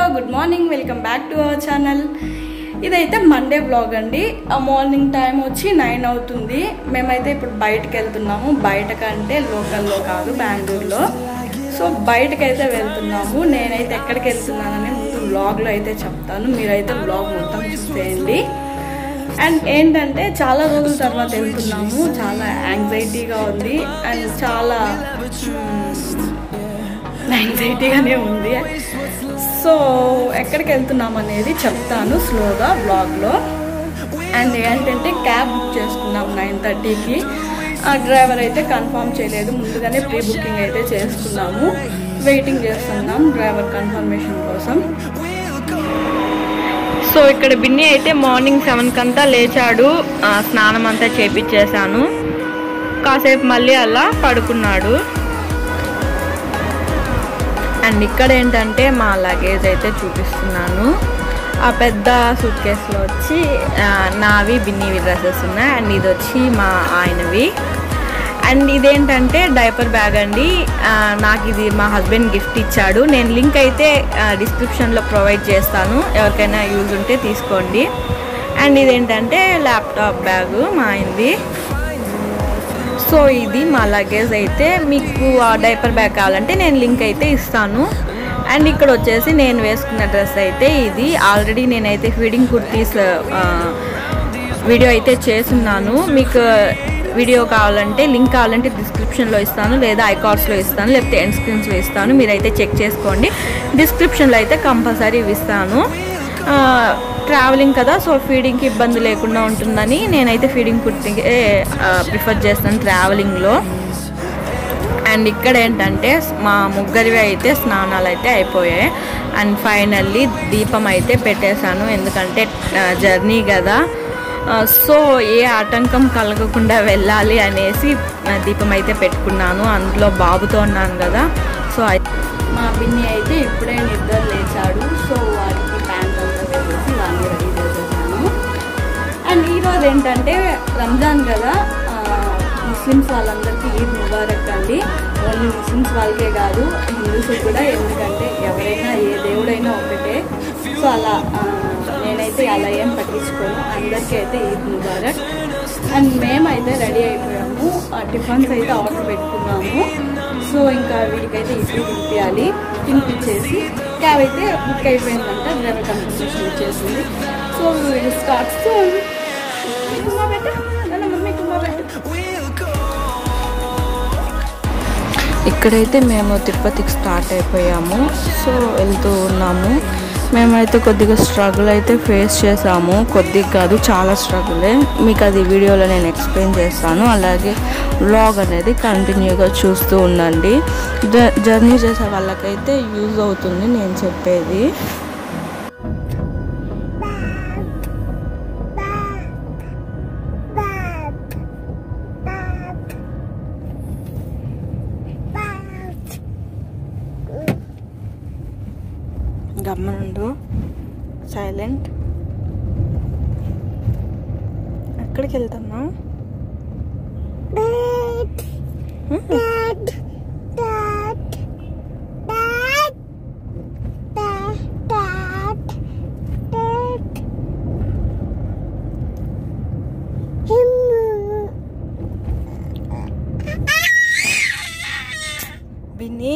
Good morning welcome back to our channel ఇదైతే Monday blog అండి ఆ మార్నింగ్ టైం వచ్చి నైన్ అవుతుంది మేమైతే ఇప్పుడు బయటకు వెళ్తున్నాము బయట కంటే లోకల్లో కాదు బెంగళూరులో సో బయటకైతే వెళ్తున్నాము నేనైతే ఎక్కడికి వెళ్తున్నానని ముందు బ్లాగ్లో అయితే చెప్తాను మీరైతే బ్లాగ్ మొత్తం చూసేయండి అండ్ ఏంటంటే చాలా రోజుల తర్వాత వెళ్తున్నాము చాలా యాంగ్జైటీగా ఉంది అండ్ చాలా యాంగ్జైటీగానే ఉంది సో ఎక్కడికి వెళ్తున్నాం అనేది చెప్తాను స్లోగా బ్లాగ్లో అండ్ ఏంటంటే క్యాబ్ బుక్ చేసుకున్నాం నైన్ థర్టీకి ఆ డ్రైవర్ అయితే కన్ఫర్మ్ చేయలేదు ముందుగానే ప్రీ బుకింగ్ అయితే చేసుకున్నాము వెయిటింగ్ చేస్తున్నాం డ్రైవర్ కన్ఫర్మేషన్ కోసం సో ఇక్కడ బిన్ని అయితే మార్నింగ్ సెవెన్కి అంతా లేచాడు ఆ, స్నానం అంతా చేపించేశాను కాసేపు మళ్ళీ అలా పడుకున్నాడు అండ్ ఇక్కడ ఏంటంటే మా లగేజ్ అయితే చూపిస్తున్నాను ఆ పెద్ద సూట్ కేసులో వచ్చి ఆ, నావి బిన్నీవి డ్రెస్సెస్ ఉన్నాయి అండ్ ఇది వచ్చి మా ఆయనవి అండ్ ఇదేంటంటే డైపర్ బ్యాగ్ అండి ఆ, నాకు ఇది మా హస్బెండ్ గిఫ్ట్ ఇచ్చాడు నేను లింక్ అయితే డిస్క్రిప్షన్లో ప్రొవైడ్ చేస్తాను ఎవరికైనా యూజ్ ఉంటే తీసుకోండి అండ్ ఇదేంటంటే ల్యాప్టాప్ బ్యాగ్ మా ఆయనది సో ఇది మా లగేజ్ అయితే మీకు ఆ డైపర్ బ్యాగ్ కావాలంటే నేను లింక్ అయితే ఇస్తాను అండ్ ఇక్కడ వచ్చేసి నేను వేసుకున్న డ్రెస్ అయితే ఇది ఆల్రెడీ నేనైతే ఫీడింగ్ కుర్తీస్ వీడియో అయితే చేస్తున్నాను మీకు వీడియో కావాలంటే లింక్ కావాలంటే డిస్క్రిప్షన్లో ఇస్తాను లేదా ఐకార్డ్స్లో ఇస్తాను లేకపోతే ఎండ్ స్క్రీన్స్లో ఇస్తాను మీరైతే చెక్ చేసుకోండి డిస్క్రిప్షన్లో అయితే కంపల్సరీ ఇస్తాను ట్రావెలింగ్ కదా సో ఫీడింగ్కి ఇబ్బంది లేకుండా ఉంటుందని నేనైతే ఫీడింగ్ కుర్తికి ప్రిఫర్ చేస్తాను ట్రావెలింగ్లో అండ్ ఇక్కడ ఏంటంటే మా ముగ్గురివి అయితే స్నానాలు అయితే అయిపోయాయి అండ్ ఫైనల్లీ దీపం అయితే పెట్టేశాను ఎందుకంటే జర్నీ కదా సో ఏ ఆటంకం కలగకుండా వెళ్ళాలి అనేసి ఆ, దీపం అయితే పెట్టుకున్నాను అందులో బాబుతో ఉన్నాను కదా సో అయి- మా పిన్ని అయితే ఇప్పుడే నిద్ర లేచాడు సో వాడికి ప్యాంట్ అంతా వేసేసి వాడిని రెడీ చేసేసాను అండ్ ఈరోజు ఏంటంటే రంజాన్ కదా ఆ, ముస్లిమ్స్ వాళ్ళందరికీ ఈద్ ముబారక్ అండి ఓన్లీ ముస్లిమ్స్ వాళ్ళకే కాదు హిందూస్ కూడా ఎందుకంటే ఎవరైనా ఏ దేవుడైనా ఒకటే సో అలా ఆ, నేనైతే అలా ఏం పట్టించుకోను అందరికీ అయితే ఈద్ ముబారక్ అండ్ మేమైతే రెడీ అయిపోయాము ఆ టిఫన్స్ అయితే ఆర్డర్ పెట్టుకున్నాము సో ఇంకా వీడికైతే ఇడ్లీ తినిపించాలి తినిపించేసి క్యాబ్ అయితే బుక్ అయిపోయిందంట డ్రైవర్ కన్ఫర్మేషన్ వచ్చేసింది సో వీడి స్టార్ట్ సో కుమ్మా పెట్ట నన్ను మమ్మీ కుమ్మా పెట్ట ఇక్కడైతే మేము తిరుపతికి స్టార్ట్ అయిపోయాము సో వెళ్తూ ఉన్నాము మేమైతే కొద్దిగా స్ట్రగుల్ అయితే ఫేస్ చేసాము కొద్దిగా కాదు చాలా స్ట్రగులే మీకు అది వీడియోలో నేను ఎక్స్ప్లెయిన్ చేస్తాను అలాగే వ్లాగ్ అనేది కంటిన్యూగా చూస్తూ ఉండండి జ- జర్నీ చేసే వాళ్ళకైతే యూజ్ అవుతుంది నేను చెప్పేది గమ్మనుండు సైలెంట్ ఎక్కడికి వెళ్తున్నావు బిన్ని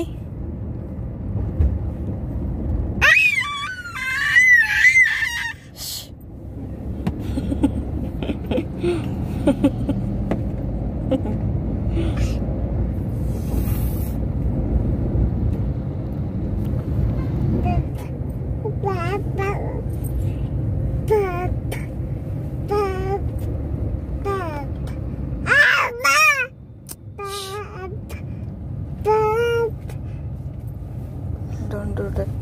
డోంట్ డూ దట్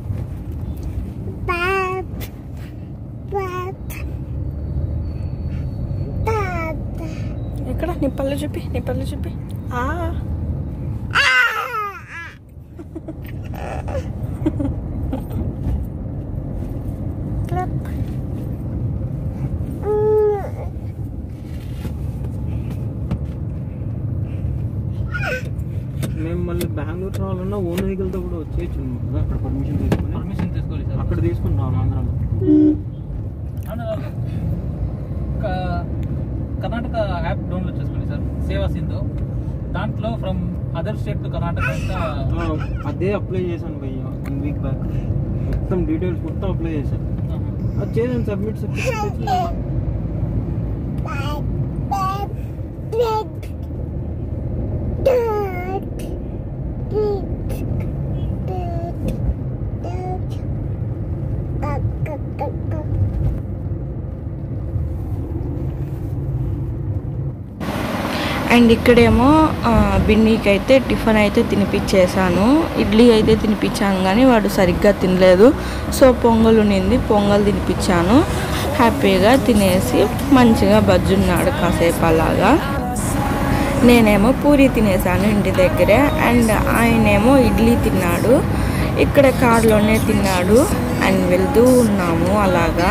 ఎక్కడ నీ పళ్ళు చూపి నీ పళ్ళు చూపి ఆ క్లాప్ మేము మళ్ళీ బెంగళూరు రావాలన్నా ఓన్ వెహికల్తో కూడా వచ్చేయచ్చు కదా అక్కడ పర్మిషన్ తీసుకుని పర్మిషన్ తీసుకోవాలి సార్ అక్కడ తీసుకున్నాం ఆంధ్రాలో అవును, క- కర్ణాటక యాప్ డౌన్లోడ్ చేసుకోండి సార్ సేవా సింధు దాంట్లో from other state to Karnataka అంతా ఆ, అదే అప్లై చేశాను భయ్య వన్ వీక్ బ్యాక్ మొత్తం డీటెయిల్స్ మొత్తం అప్లై చేశాను అది చేసాను సబ్మిట్ సర్టిఫికేట్ అండ్ ఇక్కడేమో ఆ, బిన్నీకి అయితే టిఫిన్ అయితే తినిపించేశాను ఇడ్లీ అయితే తినిపించాను కానీ వాడు సరిగ్గా తినలేదు సో పొంగల్ ఉన్నింది పొంగల్ తినిపించాను హ్యాపీగా తినేసి మంచిగా బజ్జున్నాడు కాసేపు అలాగా నేనేమో పూరి తినేసాను ఇంటి దగ్గరే అండ్ ఆయనేమో ఇడ్లీ తిన్నాడు ఇక్కడ కార్లోనే తిన్నాడు అండ్ వెళ్తూ ఉన్నాము అలాగా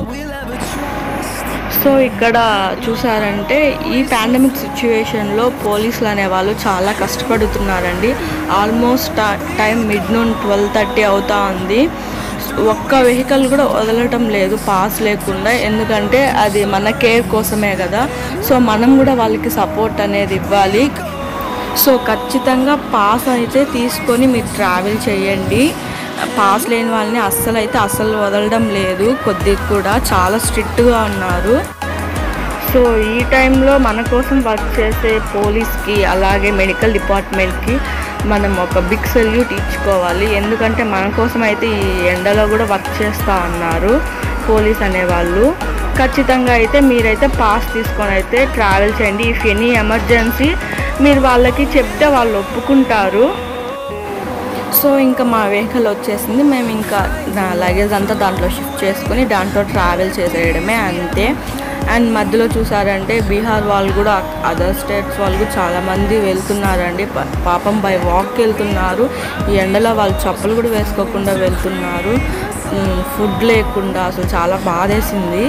సో ఇక్కడ చూసారంటే ఈ పాండమిక్ సిచ్యువేషన్లో పోలీసులు అనేవాళ్ళు చాలా కష్టపడుతున్నారండి almost time mid noon twelve thirty అవుతా ఉంది ఒక్క వెహికల్ కూడా వదలటం లేదు పాస్ లేకుండా ఎందుకంటే అది మన కేర్ కోసమే కదా సో మనం కూడా వాళ్ళకి సపోర్ట్ అనేది ఇవ్వాలి సో ఖచ్చితంగా పాస్ అయితే తీసుకొని మీరు ట్రావెల్ చేయండి పాస్ లేని వాళ్ళని అస్సలు అయితే అస్సలు వదలడం లేదు కొద్దిగా కూడా చాలా స్ట్రిక్ట్గా ఉన్నారు సో ఈ టైంలో మన కోసం వర్క్ చేసే పోలీస్కి అలాగే మెడికల్ డిపార్ట్మెంట్కి మనం ఒక బిగ్ సెల్యూట్ ఇచ్చుకోవాలి ఎందుకంటే మన కోసం అయితే ఈ ఎండలో కూడా వర్క్ చేస్తూ ఉన్నారు పోలీస్ అనేవాళ్ళు ఖచ్చితంగా అయితే మీరైతే పాస్ తీసుకొని అయితే ట్రావెల్ చేయండి ఇఫ్ ఎనీ ఎమర్జెన్సీ మీరు వాళ్ళకి చెప్తే వాళ్ళు ఒప్పుకుంటారు సో ఇంకా మా వెహికల్ వచ్చేసింది మేము ఇంకా నా లగేజ్ అంతా దాంట్లో షిఫ్ట్ చేసుకుని దాంట్లో ట్రావెల్ చేసేయడమే అంతే అండ్ మధ్యలో చూసారంటే బీహార్ వాళ్ళు కూడా అదర్ స్టేట్స్ వాళ్ళు కూడా చాలామంది వెళ్తున్నారండి పా- పాపం బై వాక్ వెళ్తున్నారు ఈ ఎండలో వాళ్ళు చెప్పులు కూడా వేసుకోకుండా వెళ్తున్నారు ఉమ్, ఫుడ్ లేకుండా అసలు చాలా బాధేసింది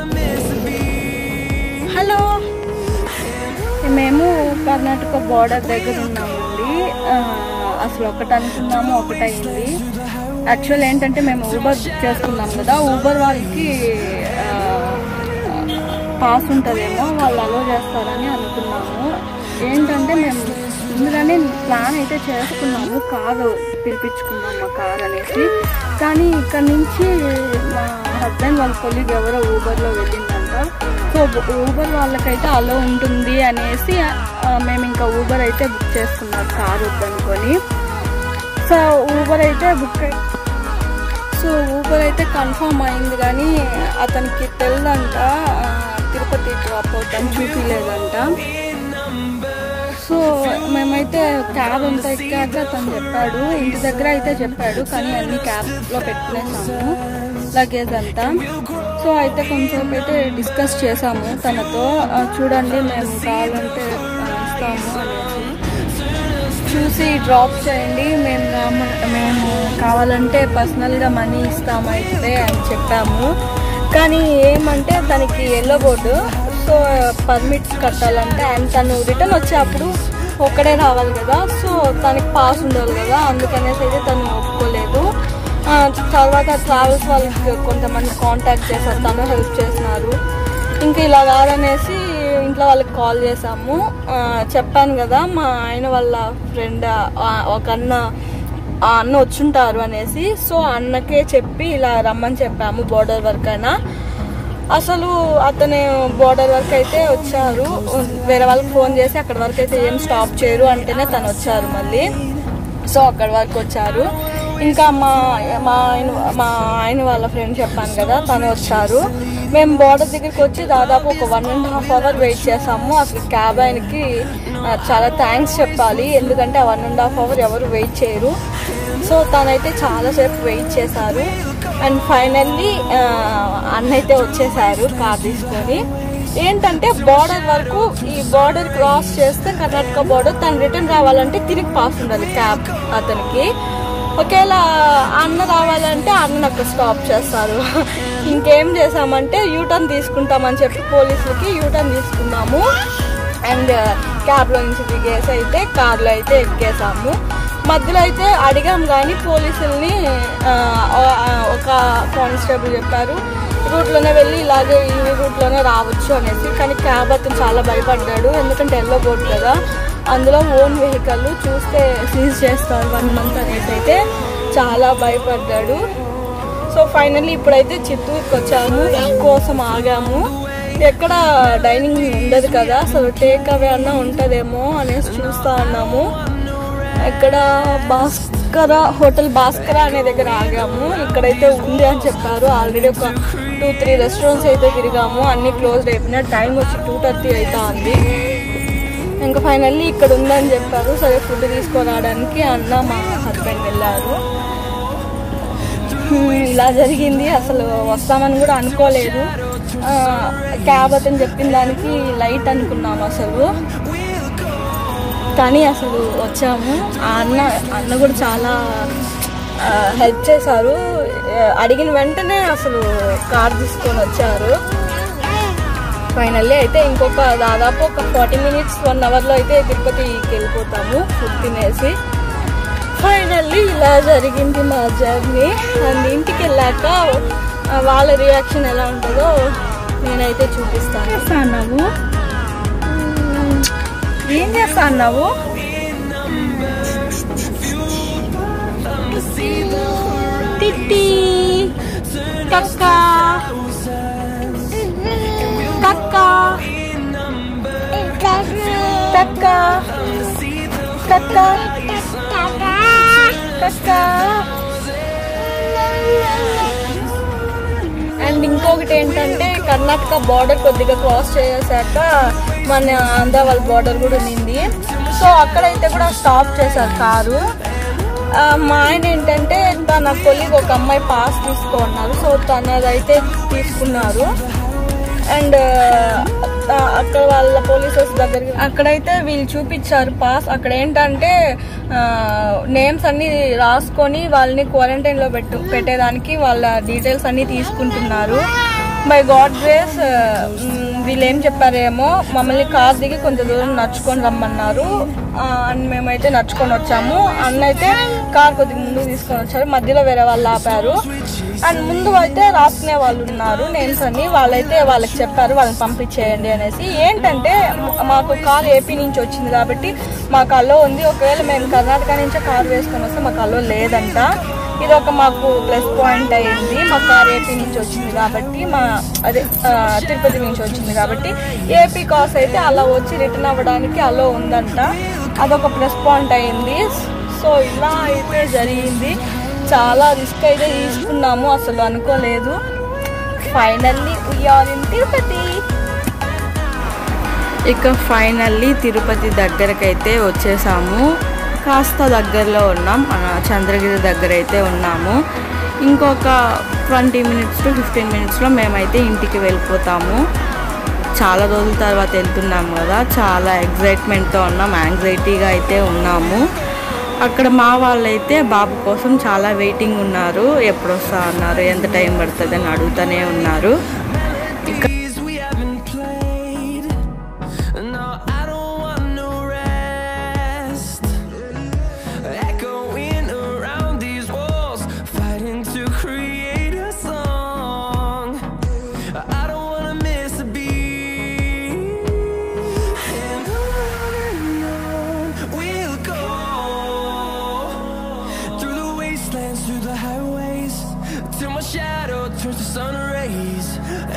హలో మేము కర్ణాటక బార్డర్ దగ్గర ఉన్నామండి ఆ, అసలు ఒకటి అనుకున్నాము ఒకటైంది యాక్చువల్ ఏంటంటే మేము ఊబర్ బుక్ చేసుకున్నాం కదా ఊబర్ వాళ్ళకి పాస్ ఉంటుందేమో వాళ్ళు అలో చేస్తారని అనుకున్నాము ఏంటంటే మేము ముందుగానే ప్లాన్ అయితే చేసుకున్నాము కారు పిలిపించుకున్నాం మా కార్ అనేసి కానీ ఇక్కడ నుంచి మా హస్బెండ్ వాళ్ళ కొలీగ్ ఎవరో ఊబర్లో వెళ్ళిందంట సో ఊబర్ వాళ్ళకైతే అలో ఉంటుంది అనేసి ఆ, మేము ఇంకా ఊబర్ అయితే బుక్ చేసుకున్నాం కార్ వద్దనుకొని సో ఊబర్ అయితే బుక్ అయి సో ఊబర్ అయితే కన్ఫర్మ్ అయింది కానీ అతనికి తెలియదంట ఆ, తిరుపతి డ్రాప్ అవుతాం చూపించలేదంట సో మేమైతే క్యాబ్ అంతా ఎక్కాక తను చెప్పాడు ఇంటి దగ్గర అయితే చెప్పాడు కానీ అన్ని క్యాబ్లో పెట్టుకునేసాము లగేజ్ అంతా సో అయితే కొంచెం అయితే డిస్కస్ చేసాము తనతో ఆ, చూడండి మేము కావాలంటే ఆ, ఇస్తాము అనేసి చూసి డ్రాప్ చేయండి మేము రామ- మేము కావాలంటే పర్సనల్గా మనీ ఇస్తాము అయితే అని చెప్పాము కానీ ఏమంటే తనకి ఎల్లో బోర్డు సో పర్మిట్స్ కట్టాలంటే అండ్ తను రిటర్న్ వచ్చేటప్పుడు ఒక్కడే రావాలి కదా సో తనకి పాస్ ఉండాలి కదా అందుకనేసి అయితే తను ఒప్పుకోలేదు ఆ, తర్వాత ట్రావెల్స్ వాళ్ళకి కొంతమంది కాంటాక్ట్ చేశారు తను హెల్ప్ చేసినారు ఇంకా ఇలా కాదనేసి ఇంట్లో వాళ్ళకి కాల్ చేసాము ఆ, చెప్పాను కదా మా ఆయన వాళ్ళ ఫ్రెండ్ ఒక అన్న ఆ అన్న వచ్చుంటారు అనేసి సో అన్నకే చెప్పి ఇలా రమ్మని చెప్పాము బోర్డర్ వర్క్ అయినా అసలు అతను బోర్డర్ వరకు అయితే వచ్చారు వేరే వాళ్ళకి ఫోన్ చేసి అక్కడ వరకు అయితే ఏం స్టాప్ చేయరు అంటేనే తను వచ్చారు మళ్ళీ సో అక్కడ వరకు వచ్చారు ఇంకా మా మా ఆయన మా ఆయన వాళ్ళ ఫ్రెండ్ చెప్పాను కదా తను వచ్చారు మేము బోర్డర్ దగ్గరికి వచ్చి దాదాపు ఒక one and half hour wait చేసాము అసలు క్యాబ్ ఆయనకి ఆ, చాలా థ్యాంక్స్ చెప్పాలి ఎందుకంటే ఆ వన్ అండ్ హాఫ్ అవర్ ఎవరు వెయిట్ చేయరు సో తనైతే చాలాసేపు వెయిట్ చేశారు అండ్ ఫైనల్లీ అన్న అయితే వచ్చేసారు కార్ తీసుకొని ఏంటంటే బార్డర్ వరకు ఈ బార్డర్ క్రాస్ చేస్తే కర్ణాటక బార్డర్ తను రిటర్న్ రావాలంటే తిరిగి పాస్ ఉండాలి క్యాబ్ అతనికి ఒకవేళ అన్న రావాలంటే అన్న అక్కడ స్టాప్ చేస్తారు ఇంకేం చేసామంటే యూటర్న్ తీసుకుంటామని చెప్పి పోలీసులకి యూటర్న్ తీసుకున్నాము అండ్ క్యాబ్లో నుంచి దిగేసి అయితే కార్లో అయితే ఎక్కేసాము మధ్యలో అయితే అడిగాం కానీ పోలీసుల్ని ఆ, ఆ, ఒక కానిస్టేబుల్ చెప్పారు రూట్లోనే వెళ్ళి ఇలాగే ఈ రూట్లోనే రావచ్చు అనేసి కానీ క్యాబ్ అతను చాలా భయపడ్డాడు ఎందుకంటే ఎల్లో బోర్డు కదా అందులో ఓన్ వెహికల్ చూస్తే సీజ్ చేస్తారు వన్ మంత్ అనేసి అయితే చాలా భయపడ్డాడు సో ఫైనల్లీ ఇప్పుడైతే చిత్తూరుకి వచ్చాము కోసం ఆగాము ఎక్కడ డైనింగ్ ఉండదు కదా అసలు టేక్ అవే అన్న ఉంటుందేమో అనేసి చూస్తా ఉన్నాము ఇక్కడ భాస్కర హోటల్ భాస్కర అనే దగ్గర ఆగాము ఇక్కడైతే ఉంది అని చెప్పారు ఆల్రెడీ ఒక టూ త్రీ రెస్టారెంట్స్ అయితే తిరిగాము అన్ని క్లోజ్డ్ అయిపోయినాయి టైం వచ్చి టూ థర్టీ అయితే ఉంది ఇంకా ఫైనల్లీ ఇక్కడ ఉందని చెప్పారు సరే ఫుడ్ తీసుకురావడానికి అన్న మా హస్బెండ్ వెళ్ళారు హ్మ్, ఇలా జరిగింది అసలు వస్తామని కూడా అనుకోలేదు ఆ, క్యాబ్ అతను చెప్పిన దానికి లైట్ అనుకున్నాము అసలు కానీ అసలు వచ్చాము ఆ అన్న అన్న కూడా చాలా హెల్ప్ చేశారు ఆ, అడిగిన వెంటనే అసలు కార్ తీసుకొని వచ్చారు ఫైనల్లీ అయితే ఇంకొక దాదాపు ఒక ఫార్టీ మినిట్స్ వన్ అవర్లో అయితే తిరుపతికి వెళ్ళిపోతాము ఫుడ్ తినేసి ఫైనల్లీ ఇలా జరిగింది మా జర్నీ అండ్ ఇంటికి వెళ్ళాక ఆ, వాళ్ళ రియాక్షన్ ఎలా ఉంటుందో నేనైతే చూపిస్తాను అన్నావు ఏం చేస్తా అన్నావు తిట్టి కక్క కక్క కక్క కక్క కక్క అండ్ ఇంకొకటి ఏంటంటే కర్ణాటక బార్డర్ కొద్దిగా క్రాస్ చేసాక మన ఆంధ్ర వాళ్ళ బార్డర్ కూడా ఉన్నింది సో అక్కడైతే కూడా స్టాప్ చేశారు కారు ఆ, మా ఆయన ఏంటంటే తన కొలిగ్ ఒక అమ్మాయి పాస్ తీసుకున్నారు సో తనదైతే తీసుకున్నారు అండ్ అక్కడ వాళ్ళ పోలీసెస్ దగ్గరికి అక్కడైతే వీళ్ళు చూపించారు పాస్ అక్కడ ఏంటంటే నేమ్స్ అన్ని రాసుకొని వాళ్ళని క్వారంటైన్ లో పెట్టు పెట్టేదానికి వాళ్ళ డీటెయిల్స్ అన్ని తీసుకుంటున్నారు బై గాడ్ గ్రేస్ వీళ్ళు ఏం చెప్పారేమో మమ్మల్ని కార్ దిగి కొంత దూరం నడుచుకొని రమ్మన్నారు ఆ, అండ్ మేమైతే నడుచుకొని వచ్చాము అన్న అయితే కార్ కొద్దిగా ముందుకు తీసుకొని వచ్చారు మధ్యలో వేరే వాళ్ళు ఆపారు అండ్ ముందు అయితే రాసుకునే వాళ్ళు ఉన్నారు నేమ్స్ అన్ని వాళ్ళైతే వాళ్ళకి చెప్పారు వాళ్ళని పంపించేయండి అనేసి ఏంటంటే మాకు కార్ ఏపీ నుంచి వచ్చింది కాబట్టి మాకు అలో ఉంది ఒకవేళ మేము కర్ణాటక నుంచే కార్ వేసుకొని వస్తే మాకు అలో లేదంట ఇది ఒక మాకు ప్లస్ పాయింట్ అయింది మా కార్ ఏపీ నుంచి వచ్చింది కాబట్టి మా అదే ఆ, తిరుపతి నుంచి వచ్చింది కాబట్టి ఏపీ కాస్ అయితే అలా వచ్చి రిటర్న్ అవ్వడానికి అలో ఉందంట అదొక ప్లస్ పాయింట్ అయింది సో ఇలా అయితే జరిగింది చాలా రిస్క్ అయితే తీసుకున్నాము అసలు అనుకోలేదు ఫైనల్లీ వీఆర్ ఇన్ తిరుపతి ఇక ఫైనల్లీ తిరుపతి దగ్గరకైతే వచ్చేసాము కాస్త దగ్గరలో ఉన్నాం మన చంద్రగిరి దగ్గర అయితే ఉన్నాము ఇంకొక ట్వంటీ మినిట్స్ టు ఫిఫ్టీన్ మినిట్స్లో మేమైతే ఇంటికి వెళ్ళిపోతాము చాలా రోజుల తర్వాత వెళ్తున్నాము కదా చాలా ఎగ్జైట్మెంట్తో ఉన్నాం యాంగ్జైటీగా అయితే ఉన్నాము అక్కడ మా వాళ్ళైతే బాబు కోసం చాలా వెయిటింగ్ ఉన్నారు ఎప్పుడు వస్తా అన్నారు ఎంత టైం పడుతుంది అని అడుగుతూనే ఉన్నారు Days we haven't played. No, I don't want no rest. Echoing around these walls, fighting to create a song. I don't wanna miss a beat. And on and on we'll go through the wastelands, through the highways, till my shadow turns to sun rays.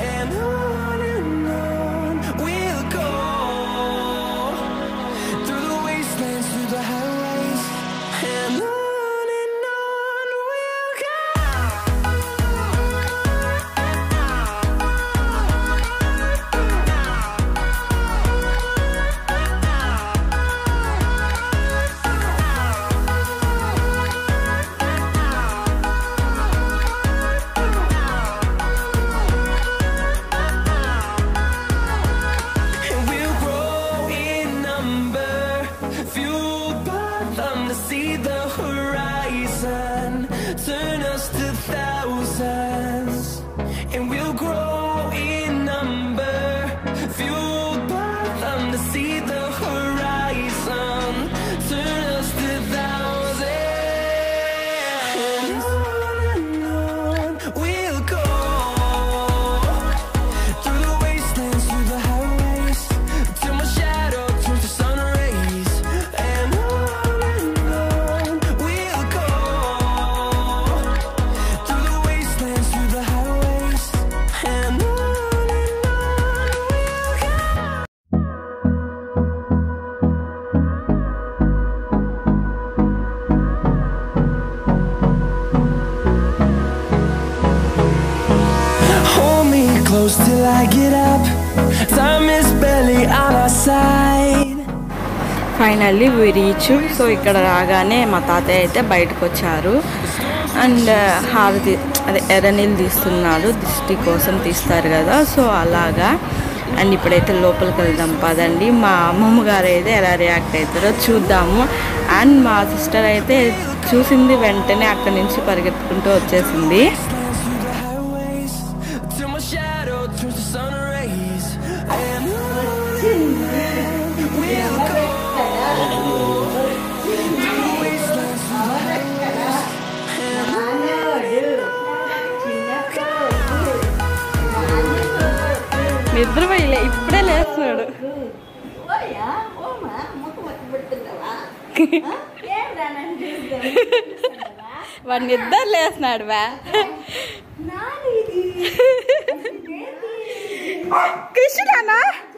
I get up. Time is barely on our side. Finally we reach so ఇక్కడ రాగానే మా తాతయ్య అయితే బయటకు వచ్చారు and హారతి అదే ఎర్రనీళ్ళు తీస్తున్నాడు దిష్టి కోసం తీస్తారు కదా సో అలాగా అండ్ ఇప్పుడైతే లోపలికి వెళ్దాం పదండి మా అమ్మమ్మ గారు అయితే ఎలా రియాక్ట్ అవుతారో చూద్దాము అండ్ మా సిస్టర్ అయితే చూసింది వెంటనే అక్కడి నుంచి పరిగెత్తుకుంటూ వచ్చేసింది Through the highways, till my shadow turns to sun rays. And on we'll go. నిద్ర పోయిలే ఇప్పుడే లేస్తున్నాడు ఓయా ఓమా ముక్కు మక్కు పెడుతున్నావా ఏం రానని చూస్తే వాడు నిద్ర లేస్తున్నాడు వా నాది ఇది కృష్ణనా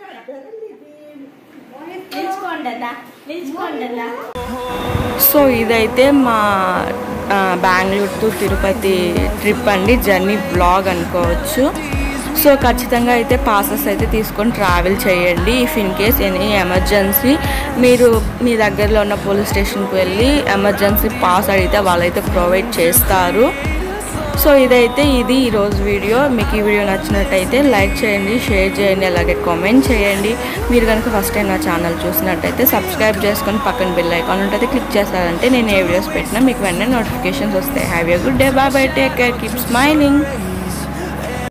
నిల్చుకోండి అన్నా నిల్చుకోండి అన్నా సో ఇదైతే మా ఆ, బెంగళూరు టు తిరుపతి ట్రిప్ అండి జర్నీ బ్లాగ్ అనుకోవచ్చు సో ఖచ్చితంగా అయితే పాసెస్ అయితే తీసుకొని ట్రావెల్ చేయండి if in case any emergency మీరు మీ దగ్గరలో ఉన్న పోలీస్ స్టేషన్కి వెళ్ళి ఎమర్జెన్సీ పాస్ అడిగితే వాళ్ళైతే ప్రొవైడ్ చేస్తారు సో ఇదైతే ఇది ఈరోజు వీడియో మీకు ఈ వీడియో నచ్చినట్టయితే లైక్ చేయండి షేర్ చేయండి అలాగే కామెంట్ చేయండి మీరు కనుక ఫస్ట్ టైం నా ఛానల్ చూసినట్టయితే సబ్స్క్రైబ్ చేసుకొని పక్కన బిల్ ఐకాన్ ఉంటుంది క్లిక్ చేస్తారంటే నేను ఏ వీడియోస్ పెట్టినా మీకు వెంటనే నోటిఫికేషన్స్ వస్తాయి have a good day bye bye take care keep smiling